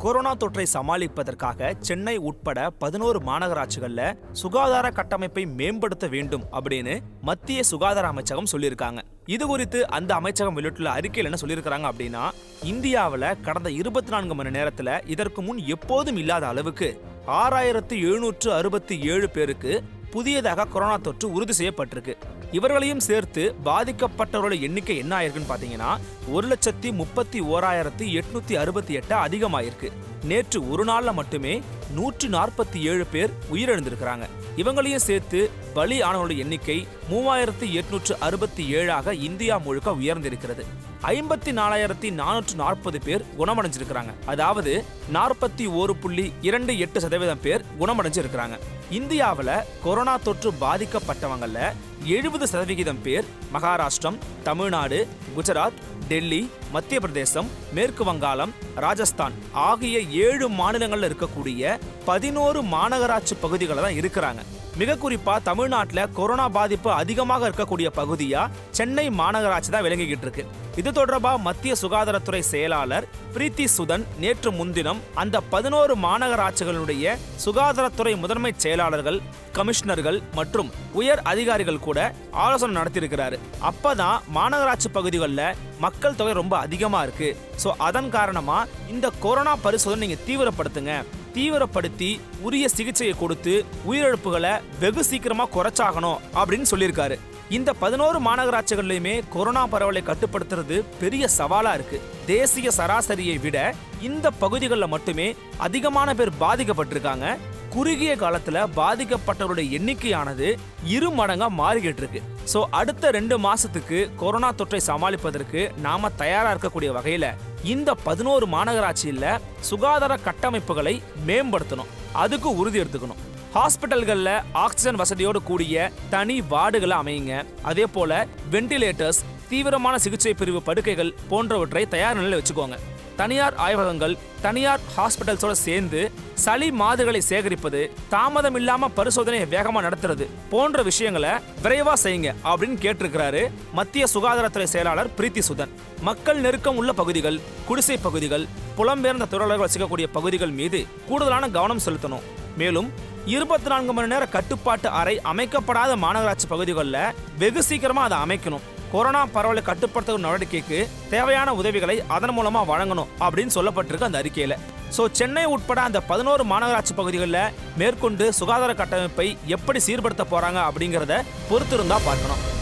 corona தொற்றை சமாளிப்பதற்காக சென்னை உட்பட பதினோரு மாநகராட்சிகள்ல சுகாதார கட்டமைப்பை மேம்படுத்த வேண்டும் அப்படின்னு மத்திய சுகாதார அமைச்சகம் சொல்லியிருக்காங்க இது குறித்து அந்த அமைச்சகம் வெளியிட்டுள்ள அறிக்கையில் என்ன சொல்லியிருக்காங்க அப்படின்னா இந்தியாவில் கடந்த இருபத்தி நான்கு மணி நேரத்தில் இதற்கு முன் எப்போதும் இல்லாத அளவுக்கு ஆறாயிரத்து எழுநூற்று அறுபத்தி ஏழு பேருக்கு புதியதாக கொரோனா தொற்று உறுதி செய்யப்பட்டிருக்கு இவர்களையும் சேர்த்து பாதிக்கப்பட்டவர்களோட எண்ணிக்கை என்ன ஆயிருக்குன்னு பார்த்தீங்கன்னா ஒரு லட்சத்தி முப்பத்தி ஓராயிரத்தி எட்நூத்தி அறுபத்தி எட்டு அதிகமாயிருக்கு நேற்று ஒரு நாள்ல மட்டுமே நூற்றி நாற்பத்தி ஏழு பேர் உயிரிழந்திருக்கிறாங்க இவங்களையும் சேர்த்து பலி ஆனவர்களோட எண்ணிக்கை மூவாயிரத்தி எட்நூற்று அறுபத்தி ஏழாக இந்தியா முழுக்க உயர்ந்திருக்கிறது ஐம்பத்தி நாலாயிரத்தி நானூற்று நாற்பது பேர் குணமடைஞ்சிருக்கிறாங்க அதாவது நாற்பத்தி ஒரு புள்ளி இரண்டு எட்டு சதவீதம் பேர் குணமடைஞ்சிருக்கிறாங்க இந்தியாவில் கொரோனா தொற்று பாதிக்கப்பட்டவங்கள எழுபது சதவிகிதம் பேர் மகாராஷ்டிரம் தமிழ்நாடு குஜராத் டெல்லி மத்திய பிரதேசம் மேற்கு வங்காளம் ராஜஸ்தான் ஆகிய ஏழு மாநிலங்கள்ல இருக்கக்கூடிய பதினோரு மாநகராட்சி பகுதிகளில் தான் இருக்கிறாங்க மிக குறிப்பா தமிழ்நாட்டில் கொரோனா பாதிப்பு அதிகமாக இருக்கக்கூடிய பகுதியா சென்னை மாநகராட்சி தான் விளங்கிக்கிட்டு இருக்கு இது தொடர்பா மத்திய சுகாதாரத்துறை செயலாளர் பிரீத்தி சுதன் நேற்று முன்தினம் அந்த பதினோரு மாநகராட்சிகளுடைய சுகாதாரத்துறை முதன்மை செயலாளர்கள் கமிஷனர்கள் மற்றும் உயர் அதிகாரிகள் கூட ஆலோசனை நடத்தியிருக்கிறாரு அப்பதான் மாநகராட்சி பகுதிகளில் மக்கள் தொகை ரொம்ப அதிகமா இருக்கு ஸோ அதன் காரணமா இந்த கொரோனா பரிசோதனை நீங்க தீவிரப்படுத்துங்க தீவிரப்படுத்தி உரிய சிகிச்சையை கொடுத்து உயிரிழப்புகளை வெகு சீக்கிரமா குறைச்சாகணும் அப்படின்னு சொல்லியிருக்காரு இந்த பதினோரு மாநகராட்சிகள்லையுமே கொரோனா பரவலை கட்டுப்படுத்துறது பெரிய சவாலா இருக்கு தேசிய சராசரியை விட இந்த பகுதிகளில் மட்டுமே அதிகமான பேர் பாதிக்கப்பட்டிருக்காங்க குறுகிய காலத்துல பாதிக்கப்பட்டவருடைய எண்ணிக்கையானது இரு மடங்கா மாறிக்கிட்டு இருக்கு ஸோ அடுத்த ரெண்டு மாசத்துக்கு கொரோனா தொற்றை சமாளிப்பதற்கு நாம தயாரா இருக்கக்கூடிய வகையில இந்த பதினோரு மாநகராட்சியில் சுகாதார கட்டமைப்புகளை மேம்படுத்தணும் அதுக்கு உறுதி எடுத்துக்கணும் ஹாஸ்பிட்டல்களில் ஆக்சிஜன் வசதியோடு கூடிய தனி வார்டுகளை அமையுங்க அதே போல வெண்டிலேட்டர்ஸ் தீவிரமான சிகிச்சை பிரிவு படுக்கைகள் போன்றவற்றை தயார் நிலையில் வச்சுக்கோங்க தனியார் ஆய்வகங்கள் தனியார் ஹாஸ்பிட்டல்ஸோட சேர்ந்து சளி மாதிரிகளை சேகரிப்பது தாமதம் இல்லாம பரிசோதனையை வேகமா நடத்துறது போன்ற விஷயங்களை விரைவா செய்யுங்க அப்படின்னு கேட்டிருக்கிறாரு மத்திய சுகாதாரத்துறை செயலாளர் பிரீத்தி சுதன் மக்கள் நெருக்கம் உள்ள பகுதிகள் குடிசை பகுதிகள் புலம்பெயர்ந்த தொழிலாளர்கள் வசிக்கக்கூடிய பகுதிகள் மீது கூடுதலான கவனம் செலுத்தணும் மேலும் இருபத்தி நான்கு மணி நேர கட்டுப்பாட்டு அறை அமைக்கப்படாத மாநகராட்சி பகுதிகளில் வெகு சீக்கிரமா அதை அமைக்கணும் கொரோனா பரவலை கட்டுப்படுத்தும் நடவடிக்கைக்கு தேவையான உதவிகளை அதன் மூலமா வழங்கணும் அப்படின்னு சொல்லப்பட்டிருக்கு அந்த அறிக்கையில ஸோ சென்னை உட்பட அந்த பதினோரு மாநகராட்சி பகுதிகளில் மேற்கொண்டு சுகாதார கட்டமைப்பை எப்படி சீர்படுத்த போறாங்க அப்படிங்கிறத பொறுத்திருந்தா பார்க்கணும்